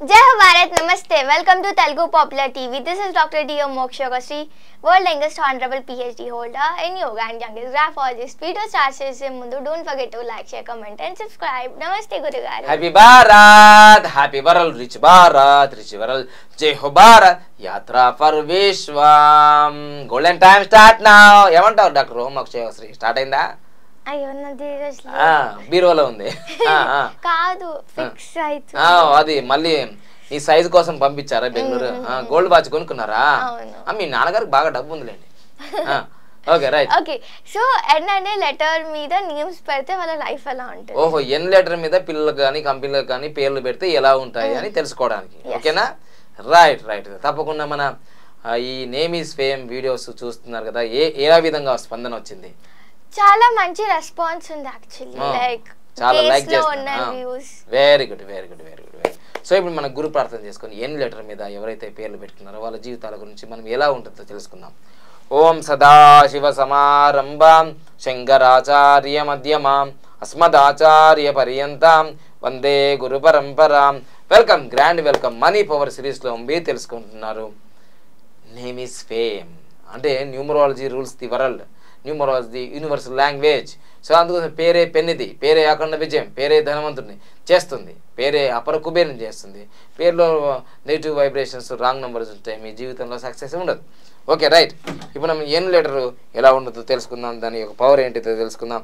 జై హో భారత్ నమస్తే welcome to Telugu popular TV this is doctor D O Mokshashri world youngest honourable PhD holder in yoga and youngest graphologist video start చేసే ముందు don't forget to like share comment and subscribe నమస్తే గురుగారు happy Bharat happy world rich Bharat rich world జై హో భారత్ యాత్ర for విశ్వం golden time start నా ఏమంటావు డాక్టర్ హోమ్ శ్రీ స్టార్ట్ అయిందా అయ్యో నాది ఈరోజు ఆ, బీరువాలో ఉంది ఆ, ఆ. కాదు ఫిక్స్ అయితే ఆ, అది మళ్ళీ ఈ సైజు కోసం పంపించారా బెంగళూరు గోల్డ్ వాచ్ కొనుక్కున్నారా అవును. ఆ, మీ నాన్నగారికి బాగా డబ్బు ఉందిలేండి ఓకే రైట్ ఓకే సో ఏంటంటే లెటర్ మీద నేమ్స్ పెడితే వాళ్ళ లైఫ్ ఎలా ఉంటుంది ఓహో ఎన్ లెటర్ మీద పిల్లలకు కానీ కంపెనీలకు కానీ పేర్లు పెడితే ఎలా ఉంటాయి అని తెలుసుకోవడానికి ఓకేనా రైట్ రైట్ తప్పకుండా మన ఆ, ఈ నేమ్ ఈస్ ఫేమ్ వీడియోస్ చూస్తున్నారు కదా ఏ ఏ విధంగా స్పందన వచ్చింది చాలా మంచి రెస్పాన్స్ ఉంది యాక్చువల్లీ ఆ, లైక్ చాలా లైక్ లో ఉన్న views very good very good very good very so ఇప్పుడు మనం గురు ప్రార్థన చేసుకొని ఎన్ లెటర్ మీద ఎవరైతే పేర్లు పెట్టుకున్నారో వాళ్ళ జీవితాల గురించి మనం ఎలా ఉంటుందో తెలుసుకుందాం ఓం సదాశివ సమారంభాం శంకరాచార్య మధ్యమాం అస్మదాచార్య పర్యంతం వందే గురు పరంపరాం welcome grand welcome money power సిరీస్లో మీరు తెలుసుకుంటున్నారు నేమ్ ఈస్ ఫేమ్ అంటే numerology rules the world numerology universal language so అందుకోసం పేరే పెన్నిది పేరే అఖండ విజయం పేరే ధనవంతుడిని చేస్తుంది పేరే అపర కుబేరుని చేస్తుంది పేరులో నెగిటివ్ వైబ్రేషన్స్ రాంగ్ నెంబర్స్ ఉంటాయి మీ జీవితంలో సక్సెస్ ఉండదు ఓకే రైట్ ఇప్పుడు మనం ఎన్ లెటర్ ఎలా ఉండదో తెలుసుకుందాం దాని యొక్క పవర్ ఏంటిదో తెలుసుకుందాం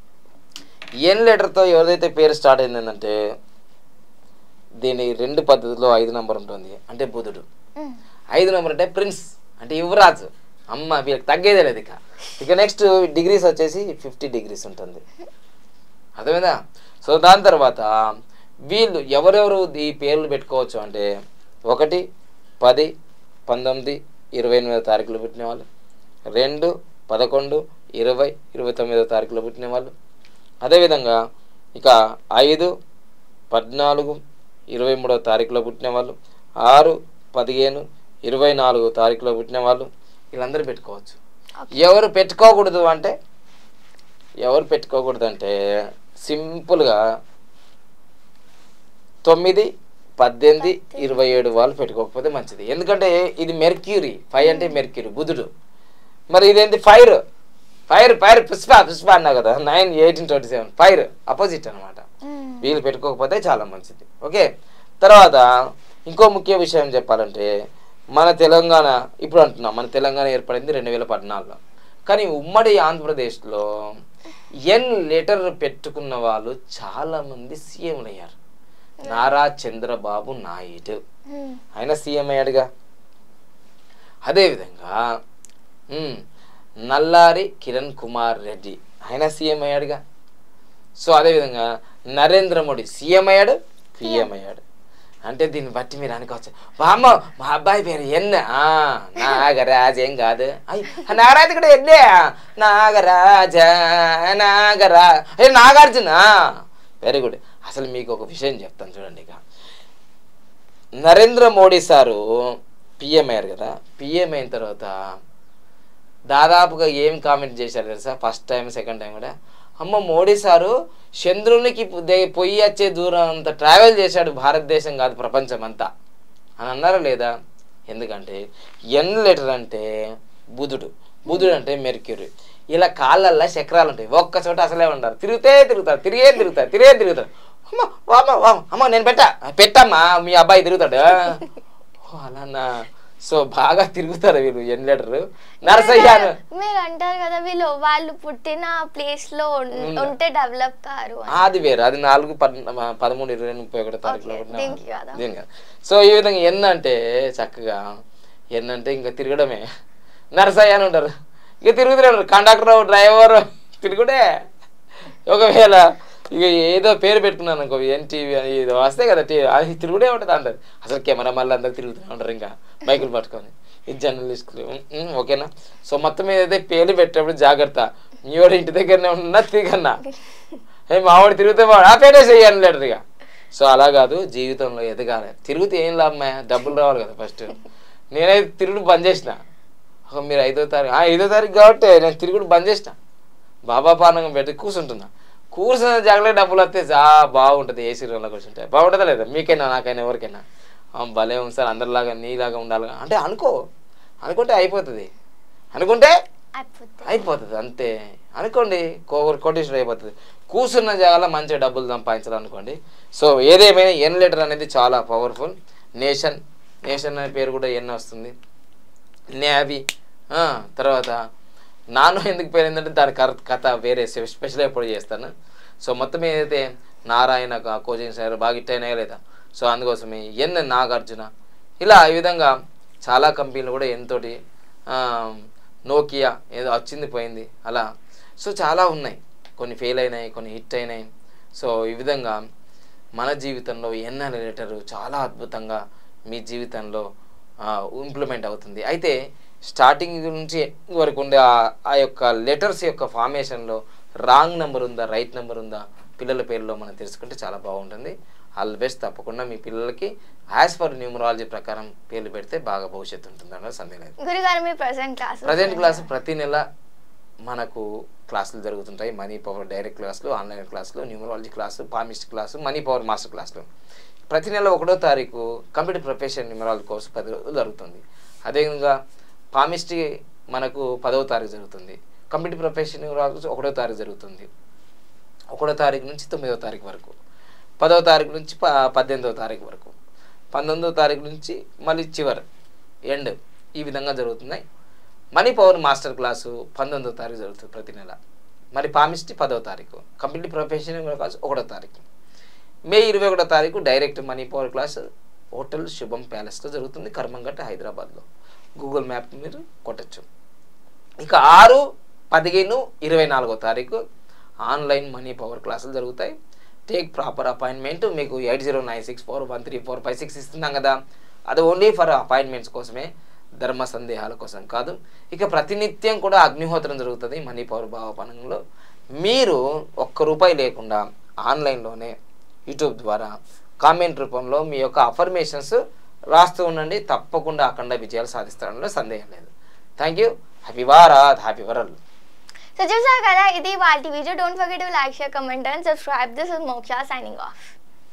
ఎన్ లెటర్తో ఎవరిదైతే పేరు స్టార్ట్ అయిందంటే దీని రెండు పద్ధతిలో ఐదు నెంబర్ ఉంటుంది అంటే బుధుడు ఐదు నెంబర్ అంటే ప్రిన్స్ అంటే యువరాజు అమ్మ వీళ్ళకి తగ్గేదే లేదు ఇక ఇక నెక్స్ట్ డిగ్రీస్ వచ్చేసి ఫిఫ్టీ డిగ్రీస్ ఉంటుంది అర్థమైందా సో దాని తర్వాత వీళ్ళు ఎవరెవరు ఈ పేర్లు పెట్టుకోవచ్చు అంటే ఒకటి పది పంతొమ్మిది ఇరవై ఎనిమిదో తారీఖులో పుట్టిన వాళ్ళు రెండు పదకొండు ఇరవై ఇరవై తొమ్మిదో తారీఖులో పుట్టిన వాళ్ళు అదేవిధంగా ఇక ఐదు పద్నాలుగు ఇరవై మూడో తారీఖులో పుట్టిన వాళ్ళు ఆరు పదిహేను ఇరవై నాలుగు తారీఖులో పుట్టిన వాళ్ళు వీళ్ళందరూ పెట్టుకోవచ్చు ఎవరు పెట్టుకోకూడదు అంటే ఎవరు పెట్టుకోకూడదు అంటే సింపుల్గా తొమ్మిది పద్దెనిమిది ఇరవై ఏడు వాళ్ళు పెట్టుకోకపోతే మంచిది ఎందుకంటే ఇది మెర్క్యూరీ ఫైవ్ అంటే మెర్క్యూరీ బుధుడు మరి ఇదేంటి fire fire fire Pushpa Pushpa అన్నా కదా nine eighteen twenty seven fire opposite అనమాట వీళ్ళు పెట్టుకోకపోతే చాలా మంచిది ఓకే తర్వాత ఇంకో ముఖ్య విషయం చెప్పాలంటే మన తెలంగాణ ఇప్పుడు అంటున్నాం మన తెలంగాణ ఏర్పడింది రెండు వేల పద్నాలుగులో కానీ ఉమ్మడి ఆంధ్రప్రదేశ్లో ఎన్ లెటర్ పెట్టుకున్న వాళ్ళు చాలామంది సీఎంలు అయ్యారు నారా చంద్రబాబు నాయుడు ఆయన సీఎం అయ్యాడుగా అదేవిధంగా ఉమ్, నల్లారి కిరణ్ కుమార్ రెడ్డి ఆయన సీఎం అయ్యాడుగా సో అదేవిధంగా నరేంద్ర మోడీ సీఎం అయ్యాడు పిఎం అయ్యాడు అంటే దీన్ని బట్టి మీరు అనుకోవచ్చు వామ్మ మా అబ్బాయి పేరు ఎన్న ఆ, నాగరాజ్ ఏం కాదు అయ్, ఆ నాగరాజ్ కూడా ఎన్నే నాగరాజ నాగరా ఏ నాగార్జున వెరీ గుడ్ అసలు మీకు ఒక విషయం చెప్తాను చూడండి ఇక నరేంద్ర మోడీ సారు పిఎం అయ్యారు కదా పిఎం అయిన తర్వాత దాదాపుగా ఏం కామెంట్ చేశారు తెలుసా ఫస్ట్ టైం సెకండ్ టైం కూడా అమ్మ మోడీ సారు చంద్రునికి పు- దే- పొయ్యి వచ్చే దూరం అంత ట్రావెల్ చేశాడు భారతదేశం కాదు ప్రపంచం అంతా అని అన్నారా లేదా ఎందుకంటే ఎన్ లెటర్ అంటే బుధుడు బుధుడు అంటే మెర్క్యూరీ ఇలా కాళ్ళల్లో చక్రాలు ఉంటాయి ఒక్క చోట అసలే ఉండరు తిరిగితే తిరుగుతారు తిరిగే తిరుగుతారు తిరిగే తిరుగుతారు అమ్మ వామ్మ వామ్మ అమ్మ నేను పెట్టా పెట్టమ్మా మీ అబ్బాయి తిరుగుతాడు ఓ అలానా సో బాగా తిరుగుతారు వీళ్ళు ఎన్ లెటర్ నరసయ్యాను మీరు అంటారు కదా వీళ్ళు వాళ్ళు పుట్టిన ప్లేస్ లో ఉన్- ఉంటే డెవలప్ కారు అని. అది వేరు అది నాలుగు పద్ పదమూడు ఇరవై ముప్పై ఒకటో తారీఖులో Okay, పుట్టిన దీనికి కాదా? దీనికి కాదు. సో ఈ విధంగా ఎన్ అంటే చక్కగా ఎన్ అంటే ఇంకా తిరగడమే నరసయ్య అని ఉంటారు ఇక తిరుగుతూనే ఉంటారు కండక్టర్ డ్రైవర్ తిరుగుడే ఒకవేళ ఇక ఏదో పేరు పెట్టుకున్నాను అనుకో ఎన్టీవీ అని ఇది వస్తే కదా టీవీ అది తిరుగుడే ఉంటుంది అంటారు అసలు కెమెరా మళ్ళీ అందరు తిరుగుతూనే ఉంటారు ఇంకా బైకులు పట్టుకొని ఇది జర్నలిస్టులు ఉమ్, ఉమ్, ఓకేనా సో మొత్తం మీద అయితే పేర్లు పెట్టేటప్పుడు జాగ్రత్త మీ వాడు ఇంటి దగ్గరనే ఉన్నా తిరిగన్నా ఏ మావాడు తిరిగితే వాడు ఆ పేరే చెయ్యాలి లేటర్ ఇక సో అలా కాదు జీవితంలో ఎదగాలి తిరిగితే ఏం లాభమే డబ్బులు రావాలి కదా ఫస్ట్ నేనైతే తిరుగుడు బంద్ చేసిన ఒక మీరు ఐదో తారీఖు ఆ, ఐదో తారీఖు కాబట్టి నేను తిరుగుడు బంద్ చేసిన బాబా పానకం పెట్టి కూర్చుంటున్నా కూర్చున్న జాగ్రత్త డబ్బులు వస్తే చా బాగుంటుంది ఏసీ రూమ్లో కూర్చుంటే బాగుంటుందా లేదా మీకైనా నాకైనా ఎవరికైనా "ఆ, భలే ఉంది సార్ అందరిలాగా నీలాగా ఉండాలి అంటే అనుకో అనుకుంటే అయిపోతుంది అనుకుంటే అయిపోతుంది అయిపోతుంది అంతే అనుకోండి కో- కోటేశ్వరం అయిపోతుంది కూర్చున్న జాగాలో మంచిగా డబ్బులు సంపాదించాలనుకోండి సో ఏదేమైనా ఎన్ లెటర్ అనేది చాలా పవర్ఫుల్ నేషన్ నేషన్ అనే పేరు కూడా ఎన్ వస్తుంది నేవీ ఆ, తర్వాత నాను ఎందుకు పేరు ఏంటంటే దాని కర కథ వేరే స్పె- స్పెషల్ ఎప్పుడు చేస్తాను సో మొత్తం ఏదైతే నారాయణ కా- కోచింగ్ సెంటర్ బాగా హిట్ అయినాయా లేదా సో అందుకోసమే ఎన్ నాగార్జున ఇలా ఈ విధంగా చాలా కంపెనీలు కూడా ఎన్ తోటి ఆ, నోకియా ఏదో వచ్చింది పోయింది అలా సో చాలా ఉన్నాయి కొన్ని ఫెయిల్ అయినాయి కొన్ని హిట్ అయినాయి సో ఈ విధంగా మన జీవితంలో ఎన్ అనే లెటరు చాలా అద్భుతంగా మీ జీవితంలో ఇంప్లిమెంట్ అవుతుంది అయితే స్టార్టింగ్ నుంచి ఎండింగ్ వరకు ఉండే ఆ- ఆ యొక్క లెటర్స్ యొక్క ఫార్మేషన్లో రాంగ్ నెంబర్ ఉందా రైట్ నెంబర్ ఉందా పిల్లల పేర్లో మనం తెలుసుకుంటే చాలా బాగుంటుంది ఆల్ బెస్ట్ తప్పకుండా మీ పిల్లలకి యాజ్ పర్ న్యూమరాలజీ ప్రకారం పేర్లు పెడితే బాగా భవిష్యత్తు ఉంటుంది అన్న సందేహం లేదు గురుగారు మీ ప్రజెంట్ క్లాస్ ప్రజెంట్ క్లాస్ ప్రతి నెల మనకు క్లాసులు జరుగుతుంటాయి మనీ పవర్ డైరెక్ట్ క్లాసులు ఆన్లైన్ క్లాసులు numerology class palmist class money power master క్లాసులు ప్రతి నెల ఒకటో తారీఖు కంప్యూటర్ ప్రొఫెషన్ న్యూమరాలజీ కోర్సు పది రోజులు జరుగుతుంది అదేవిధంగా పామిస్ట్రీ మనకు పదవ తారీఖు జరుగుతుంది కంప్యూటర్ ప్రొఫెషన్ న్యూమరాలజీ ఒకటో తారీఖు జరుగుతుంది ఒకటో తారీఖు నుంచి తొమ్మిదవ తారీఖు వరకు పదవ తారీఖు నుంచి ప పద్దెనిమిదవ తారీఖు వరకు పంతొమ్మిదవ తారీఖు నుంచి మళ్ళీ చివరి ఎండ్ ఈ విధంగా జరుగుతున్నాయి మనీ పవర్ మాస్టర్ క్లాసు పంతొమ్మిదవ తారీఖు జరుగుతుంది ప్రతి నెల మరి పామిస్ట్రీ పదవ తారీఖు కంప్లీట్ ప్రొఫెషనల్ క్లాస్ ఒకటో తారీఖు మే ఇరవై ఒకటో తారీఖు direct money power class hotel Shubham ప్యాలెస్లో జరుగుతుంది కర్మంగట్ హైదరాబాద్లో గూగుల్ మ్యాప్ మీరు కొట్టచ్చు ఇక ఆరు పదిహేను ఇరవై నాలుగో తారీఖు ఆన్లైన్ మనీ పవర్ క్లాసులు జరుగుతాయి టేక్ ప్రాపర్ అపాయింట్మెంట్ మీకు eight zero nine six four one three four five six ఇస్తున్నాం కదా అది ఓన్లీ ఫర్ అపాయింట్మెంట్స్ కోసమే ధర్మ సందేహాల కోసం కాదు ఇక ప్రతినిత్యం కూడా అగ్నిహోత్రం జరుగుతుంది మనీ పవర్ భావపనంలో మీరు ఒక్క రూపాయి లేకుండా ఆన్లైన్లోనే యూట్యూబ్ ద్వారా కామెంట్ రూపంలో మీ యొక్క అఫర్మేషన్స్ రాస్తూ ఉండండి తప్పకుండా అఖండ విజయాలు సాధిస్తాడంలో సందేహం లేదు thank you happy Bharat happy world so చూసారు కదా ఇది వాళ్ళ video don't forget to like share comment and subscribe this is Moksha signing of